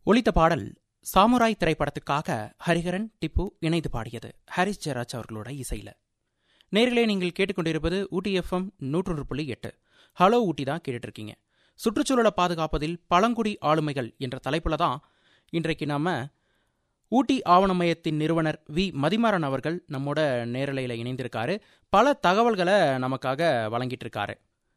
ஒலித்த பாடல் சாமுராய் திரைப்படத்துக்காக ஹரிஹரன் டிப்பு இணைந்து பாடியது ஹாரிஸ் ஜெயராஜ் அவர்களோட இசையில நேர்களே நீங்கள் கேட்டுக்கொண்டிருப்பது ஊட்டி எஃப்எம் நூற்றொன்று புள்ளி எட்டு ஹலோ ஊட்டி தான் கேட்டுட்டு இருக்கீங்க சுற்றுச்சூழலை பாதுகாப்பதில் பழங்குடி ஆளுமைகள் என்ற தலைப்புல தான் இன்றைக்கு நாம ஊட்டி ஆவண மையத்தின் நிறுவனர் வி மதிமாறன் அவர்கள் நம்மோட நேரலையில் இணைந்திருக்காரு பல தகவல்களை நமக்காக வழங்கிட்டு இருக்காரு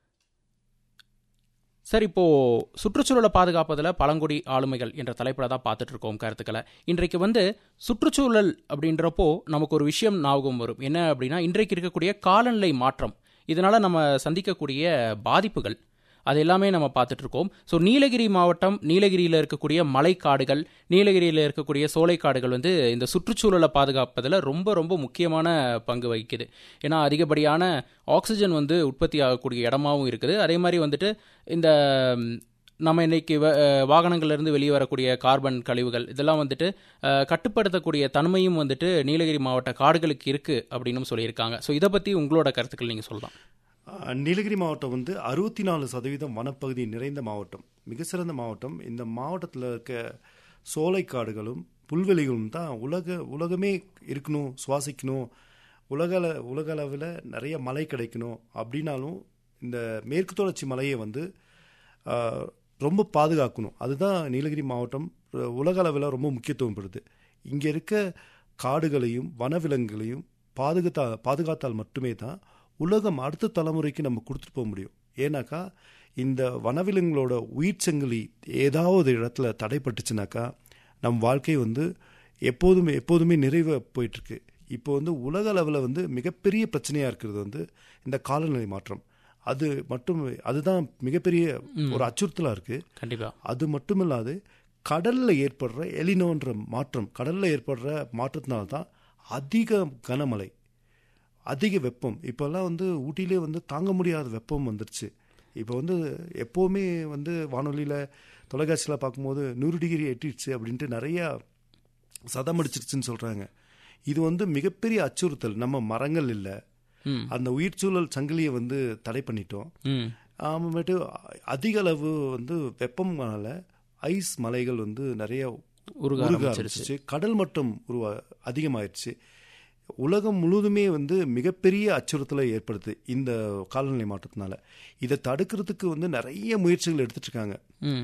சார் இப்போ சுற்றுச்சூழலை பாதுகாப்பதில் பழங்குடி ஆளுமைகள் என்ற தலைப்பில் தான் பார்த்துட்டு இருக்கோம் கருத்துக்களை இன்றைக்கு வந்து சுற்றுச்சூழல் அப்படின்றப்போ நமக்கு ஒரு விஷயம் ஞாபகம் வரும் என்ன அப்படின்னா இன்றைக்கு இருக்கக்கூடிய காலநிலை மாற்றம் இதனால நம்ம சந்திக்கக்கூடிய பாதிப்புகள் அது எல்லாமே நம்ம பார்த்துட்டு இருக்கோம் ஸோ நீலகிரி மாவட்டம் நீலகிரியில் இருக்கக்கூடிய மலைக்காடுகள் நீலகிரியில் இருக்கக்கூடிய சோலைக்காடுகள் வந்து இந்த சுற்றுச்சூழலை பாதுகாப்பதில் ரொம்ப ரொம்ப முக்கியமான பங்கு வகிக்குது ஏன்னா அதிகப்படியான ஆக்சிஜன் வந்து உற்பத்தி ஆகக்கூடிய இடமாவும் இருக்குது அதே மாதிரி வந்துட்டு இந்த நம்ம இன்னைக்கு வாகனங்கள்லேருந்து வெளியே வரக்கூடிய கார்பன் கழிவுகள் இதெல்லாம் வந்துட்டு கட்டுப்படுத்தக்கூடிய தன்மையும் வந்துட்டு நீலகிரி மாவட்ட காடுகளுக்கு இருக்குது அப்படின்னு சொல்லியிருக்காங்க ஸோ இதை பற்றி உங்களோட கருத்துக்கள் நீங்கள் சொல்லலாம் நீலகிரி மாவட்டம் வந்து அறுபத்தி நாலு சதவீதம் வனப்பகுதி நிறைந்த மாவட்டம் மிக சிறந்த மாவட்டம் இந்த மாவட்டத்தில் இருக்க சோலைக்காடுகளும் புல்வெளிகளும் தான் உலக உலகமே இருக்கணும் சுவாசிக்கணும் உலக உலக அளவில் நிறைய மழை கிடைக்கணும் அப்படின்னாலும் இந்த மேற்கு தொடர்ச்சி மலையை வந்து ரொம்ப பாதுகாக்கணும் அதுதான் நீலகிரி மாவட்டம் உலக அளவில் ரொம்ப முக்கியத்துவம் பெறுது இங்கே இருக்க காடுகளையும் வனவிலங்குகளையும் பாதுகாத்தா பாதுகாத்தால் மட்டுமே தான் உலகம் அடுத்த தலைமுறைக்கு நம்ம கொடுத்துட்டு போக முடியும் ஏன்னாக்கா இந்த வனவிலங்குகளோட உயிர் சங்கிலி ஏதாவது இடத்துல தடைப்பட்டுச்சுனாக்கா நம் வாழ்க்கை வந்து எப்போதுமே எப்போதுமே நிறைவு போயிட்டுருக்கு இப்போ வந்து உலக அளவில் வந்து மிகப்பெரிய பிரச்சனையாக இருக்கிறது வந்து இந்த காலநிலை மாற்றம் அது மட்டும் அதுதான் மிகப்பெரிய ஒரு அச்சுறுத்தலாக இருக்குது கண்டிப்பாக அது மட்டும் இல்லாது கடலில் ஏற்படுற எலினோன்ற மாற்றம் கடலில் ஏற்படுற மாற்றத்தினால்தான் அதிக கனமழை அதிக வெப்பம் இப்போல்லாம் வந்து ஊட்டியிலே வந்து தாங்க முடியாத வெப்பம் வந்துருச்சு இப்போ வந்து எப்போவுமே வந்து வானொலியில் தொலைக்காட்சியில் பார்க்கும்போது நூறு டிகிரி எட்டிடுச்சு அப்படின்ட்டு நிறையா சதம் அடிச்சிருச்சுன்னு சொல்கிறாங்க இது வந்து மிகப்பெரிய அச்சுறுத்தல் நம்ம மரங்கள் இல்லை அந்த உயிர் சூழல் சங்கிலியை வந்து தடை பண்ணிட்டோம் அப்புறமேட்டு அதிக அளவு வந்து வெப்பம்னால ஐஸ் மலைகள் வந்து நிறைய உருக ஆரம்பிச்சிருச்சு கடல் மட்டம் உருவா அதிகமாயிருச்சு உலகம் முழுவதுமே வந்து மிகப்பெரிய அச்சுறுத்தலை ஏற்படுத்து இந்த காலநிலை மாற்றத்தினால இதை தடுக்கிறதுக்கு வந்து நிறைய முயற்சிகள் எடுத்துட்டு இருக்காங்க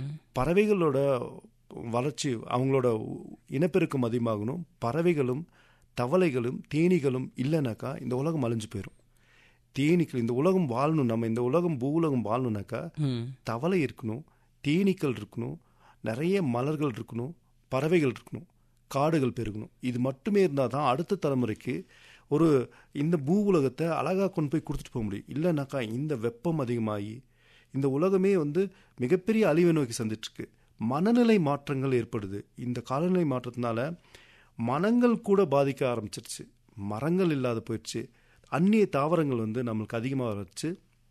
பறவைகளோட வளர்ச்சி அவங்களோட இனப்பெருக்கம் அதிகமாகணும் பறவைகளும் தவளைகளும் தேனீகளும் இல்லைனாக்கா இந்த உலகம் அழிஞ்சு போயிடும் தேனீக்கள் இந்த உலகம் வாழணும் நம்ம இந்த உலகம் பூ உலகம் வாழணும்னாக்கா தவளை இருக்கணும் தேனீக்கள் இருக்கணும் நிறைய மலர்கள் இருக்கணும் பறவைகள் இருக்கணும் காடுகள் பெருகணும் இது மட்டுமே இருந்தால் தான் அடுத்த தலைமுறைக்கு ஒரு இந்த பூ உலகத்தை அழகாக கொண்டு போய் கொடுத்துட்டு போக முடியும் இல்லைனாக்கா இந்த வெப்பம் அதிகமாகி இந்த உலகமே வந்து மிகப்பெரிய அழிவை நோக்கி சந்திச்சிருக்கு மனநிலை மாற்றங்கள் ஏற்படுது இந்த காலநிலை மாற்றத்தினால மனங்கள் கூட பாதிக்க ஆரம்பிச்சிருச்சு மரங்கள் இல்லாத போயிடுச்சு அந்நிய தாவரங்கள் வந்து நம்மளுக்கு அதிகமாக வச்சு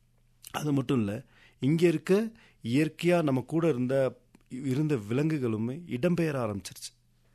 அது மட்டும் இல்லை இங்கே இருக்க இயற்கையாக நம்ம கூட இருந்த இருந்த விலங்குகளுமே இடம்பெயர ஆரம்பிச்சிருச்சு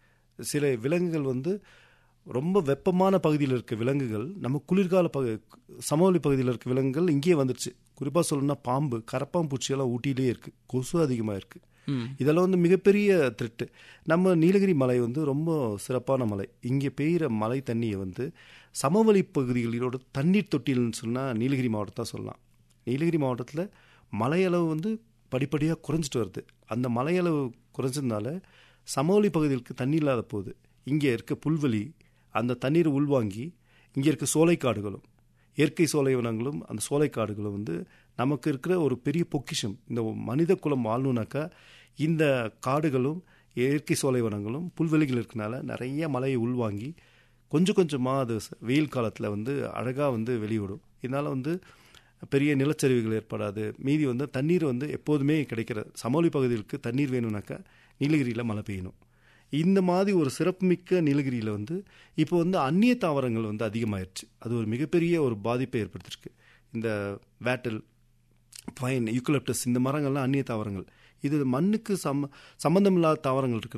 சில விலங்குகள் வந்து ரொம்ப வெப்பமான பகுதியில் இருக்க விலங்குகள் நம்ம குளிர்கால பகு சமவெளி பகுதியில் இருக்க விலங்குகள் இங்கேயே வந்துருச்சு குறிப்பாக சொல்லணும்னா பாம்பு கரப்பாம்பூச்சியெல்லாம் ஊட்டியிலே இருக்குது கொசு அதிகமாக இருக்குது இதெல்லாம் வந்து மிகப்பெரிய த்ரெட்டு நம்ம நீலகிரி மலை வந்து ரொம்ப சிறப்பான மலை இங்கே பெய்கிற மழை தண்ணியை வந்து சமவெளி பகுதிகளோட தண்ணீர் தொட்டில்னு சொன்னால் நீலகிரி மாவட்டத்தை சொல்லலாம் நீலகிரி மாவட்டத்தில் மலையளவு வந்து படிப்படியாக குறைஞ்சிட்டு வருது அந்த மலையளவு குறைஞ்சதுனால சமவெளி பகுதிகளுக்கு தண்ணி இல்லாத போகுது இங்கே இருக்க புல்வெளி அந்த தண்ணீரை உள்வாங்கி இங்கே இருக்க சோலைக்காடுகளும் இயற்கை சோலை வனங்களும் அந்த சோலைக்காடுகளும் வந்து நமக்கு இருக்கிற ஒரு பெரிய பொக்கிஷம் இந்த மனித குலம் வாழணுனாக்கா இந்த காடுகளும் இயற்கை சோலை வனங்களும் புல்வெளிகள் இருக்கனால நிறைய மலையை உள்வாங்கி கொஞ்சம் கொஞ்சமாக அது வெயில் காலத்தில் வந்து அழகாக வந்து வெளிவிடும் இதனால் வந்து பெரிய நிலச்சரிவுகள் ஏற்படாது மீதி வந்து தண்ணீர் வந்து எப்போதுமே கிடைக்கிற சமவெளி பகுதிகளுக்கு தண்ணீர் வேணும்னாக்கா நீலகிரியில் மழை பெய்யணும் இந்த மாதிரி ஒரு சிறப்புமிக்க நீலகிரியில் வந்து இப்போ வந்து அந்நிய தாவரங்கள் வந்து அதிகமாயிருச்சு அது ஒரு மிகப்பெரிய ஒரு பாதிப்பை ஏற்படுத்திருக்கு இந்த வேட்டல் பைன் யூக்கலிப்டஸ் இந்த மரங்கள்லாம் அந்நிய தாவரங்கள் இது மண்ணுக்கு சம்ம சம்மந்தமில்லாத தாவரங்கள் இருக்கு